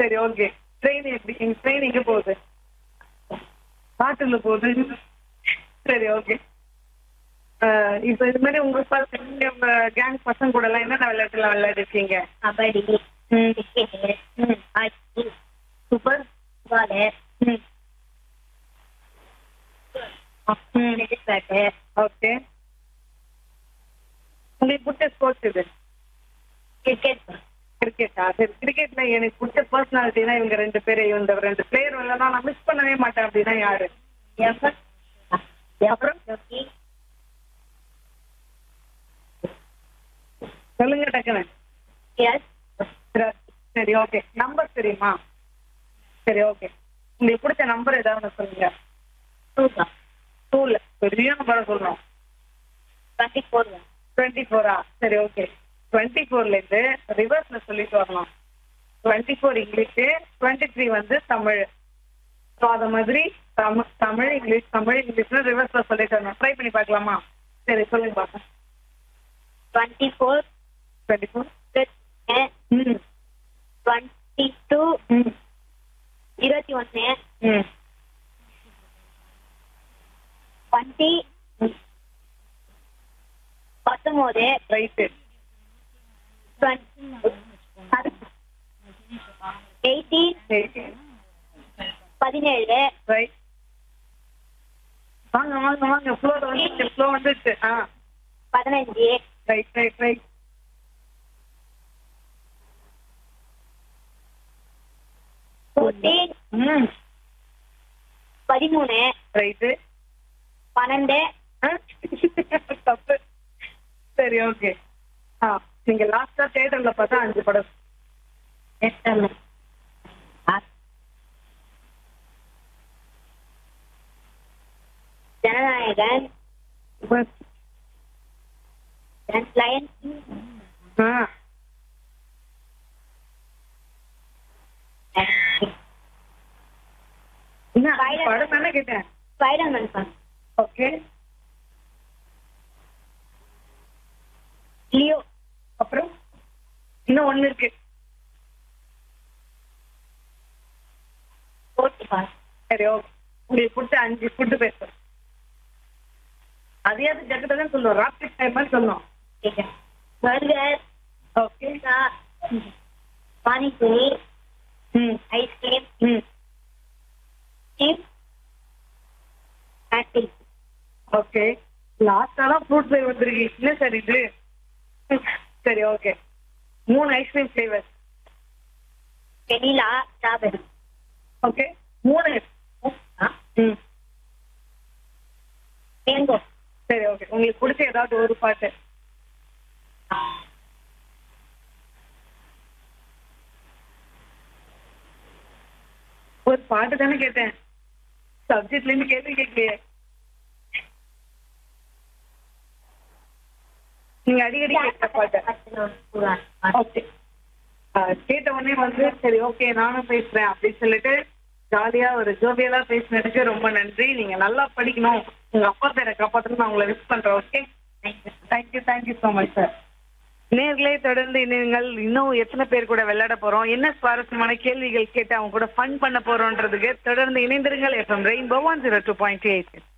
சரி okay train எப்படி எங்க ட்ரெயின் எங்க போகுது காட்டுல போகுது சரி ஓகே இப்போ இது மாதிரி உங்க பசங்க நீங்க உங்க கேங் பசங்க கூட எல்லாம் என்னென்ன விளையாட்டுலாம் விளையாடிருக்கீங்க கபடி ம் கிரிக்கெட் ம் ஹாக்கி சூப்பர் ஃபுட்பால் ம் ம் டென்னிஸ் பேட்டு ஓகே உங்களுக்கு பிடிச்ச ஸ்போர்ட்ஸ் இது கிரிக்கெட் கிரிக்கெட்டா சரி கிரிக்கெட்ல எனக்கு பிடிச்ச பர்சனாலிட்டினா இவங்க ரெண்டு பேரு இந்த ரெண்டு பிளேயர் வரலன்னா நான் மிஸ் பண்ணவே மாட்டேன் அப்படின்னா யாரு எஃபர் அப்புறம் ஜோக்கி சொல்லுங்க டக்குன்னு எஸ் சரி ஓகே நம்பர் தெரியுமா சரி ஓகே உங்களுக்கு பிடிச்ச நம்பர் ஏதாவது ஒண்ணு சொல்லுங்க டூ டூல பெரிய நம்பரை சொல்றோம் டுவெண்ட்டி ஃபோர் டுவெண்ட்டி ஃபோரா சரி ஓகே டுவெண்ட்டி ஃபோர்ல இருந்து ரிவர்ஸ்ல சொல்லிட்டு வரணும் twenty four English twenty three வந்து தமிழ் ஸோ அது மாதிரி தமிழ் தமிழ் இங்கிலீஷ் தமிழ் இங்கிலீஷ்னு ரிவர்ஸ்ல சொல்லிட்டு வரணும் ட்ரை பண்ணி பார்க்கலாமா சரி சொல்லுங்க பார்க்கலாம் twenty four twenty four hmm twenty two hmm இருபத்தி ஒன்று ம் டுவெண்ட்டி பத்தொம்போது ரைட்டு எயிட்டீன் பதினேழு ரைட் வாங்க வாங்க வாங்க ஃப்ளோ வந்துச்சு ஃப்ளோ வந்துச்சு ஆ பதினஞ்சு ரைட் ரைட் ரைட் ஃபோர்டீன் ம் பதிமூணு ரைட்டு பன்னெண்டு தப்பு சரி ஓகே ஆ நீங்க லாஸ்டா தியேட்டர்ல பார்த்தா அஞ்சு படம் எத்தனை ஜனநாயகன் லயன் ஆ என்ன படம் தானே கேட்டேன் ஸ்பைடர்மேன் சார் ஓகே லியோ அப்புறம் இன்னும் ஒண்ணு இருக்கு போட்டு பார் சரி ஓகே உங்களுக்கு பிடிச்ச அஞ்சு ஃபுட்டு பேசுறோம் அதையாவது ஜட்டு தான் சொல்லுவோம் ராப்டிக் டைம் மாதிரி சொல்லணும் பர்கர் ஓகே பீஸா பானிபூரி ம் ஐஸ்கிரீம் ம் சிப்ஸ் ஆப்பிள் ஓகே லாஸ்டா தான் ஃப்ரூட் ஃபிளேவர் வந்துருக்கு என்ன சார் இது சரி ஓகே மூணு ice cream flavour vanilla strawberry okay மூணு ம் மேங்கோ சரி ஓகே உங்களுக்கு பிடிச்ச ஏதாவது ஒரு பாட்டு ஒரு பாட்டு தானே கேட்டேன் சப்ஜெக்ட்ல இருந்து கேள்வி கேட்கலையே நீங்க அடிக்கடி கேட்கிற பாட்டு ஓகே கேட்ட உடனே வந்து சரி ஓகே நானும் பேசுறேன் அப்படின்னு சொல்லிட்டு ஜாலியா ஒரு ஜோவியலா பேசினதுக்கு ரொம்ப நன்றி நீங்க நல்லா படிக்கணும் உங்க அப்பா பேரை காப்பாற்றணும் நான் உங்களை விஷ் பண்றேன் okay thank you thank you so much sir நேர்களே தொடர்ந்து நீங்கள் இன்னும் எத்தனை பேர் கூட விளையாட போறோம் என்ன சுவாரஸ்யமான கேள்விகள் கேட்டு அவங்க கூட ஃபன் பண்ண போறோன்றதுக்கு தொடர்ந்து இணைந்திருங்கள் FM Rainbow one zero two point eight